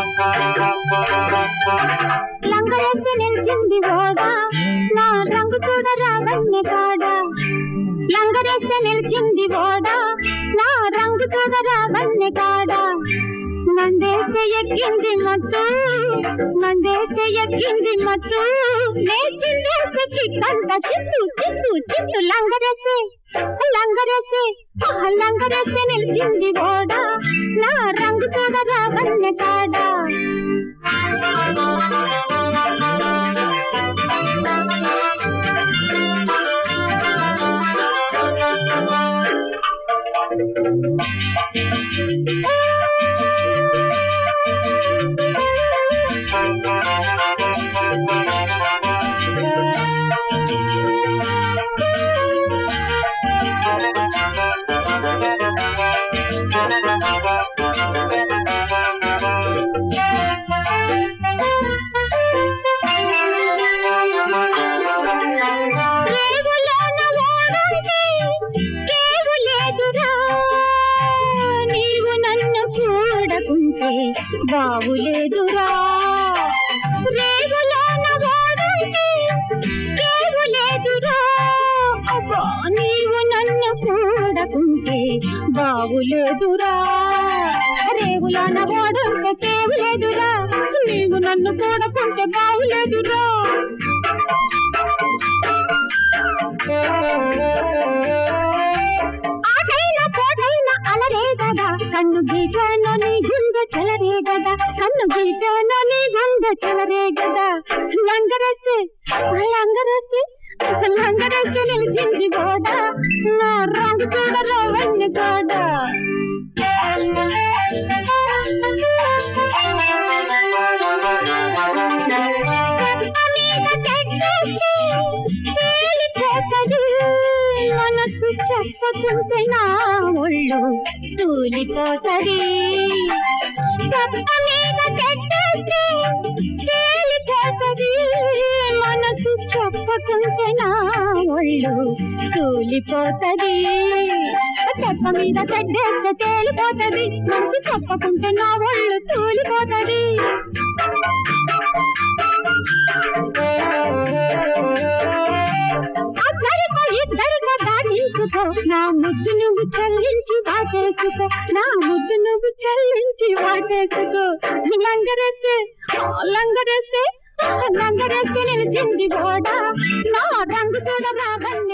లంగరేసి నిలిచింది ఓడా నా రంగు చూడరా వన్నె కాడ లంగరేసి నిలిచింది ఓడా నా రంగు చూడరా వన్నె కాడ నందేసే ఎక్కింది మత్తు నందేసే ఎక్కింది మత్తు లేచిందేసే చిక్కంత చిత్తు చిత్తు చిత్తు లంగరేసి లంగరేసి ఆహ్, లంగరేసి నిలిచింది ఓడా నా రంగు చూడరా వన్నె కాడ రేవులోన ఓడుంటే కేవులేదురా. నీవు నన్ను చూడకుంటే బావులేదురా రేవులోన ఓడుంటే కేవులేదురా. అబ్బా, నీవు నన్ను చూడకుంటే బావులేదురా రేవులోన ఓడుంటే కేవులేదురా నీవు నన్ను చూడకుంటే బావులేదురా ఆటైన పోటైన అలరే గదా కన్ను గీటాను నీ గుండె చెలరే గదా కన్ను గీటాను నీ గుండె చెలరే గదా లంగరసి లంగరసి లంగరసి నిలిచింది గోడ నా రంగు చూడరా వన్ని గోడ మనసు చెప్పకుంటే నా ఒళ్ళు తూలిపోతది తప్ప మీద పెట్టేస్తే తేలిపోతది మనసు చెప్పకుంటే నా ఒళ్ళు తూలిపోతది తెప్ప మీద తెడ్డేస్తే తేలిపోతది మనసు చెప్పకుంటే నా ఒళ్ళు తూలిపోతది అద్దరికో ఇద్దరికో దాటించుకో నా ముద్దు నువ్వు చెల్లించి వాటేసుకో నా ముద్దు నువ్వు చెల్లించి వాటేసుకో లంగరేస్తే లంగరేస్తే లంగరేస్తే నిలిచింది గోడ నా రంగు చూడగా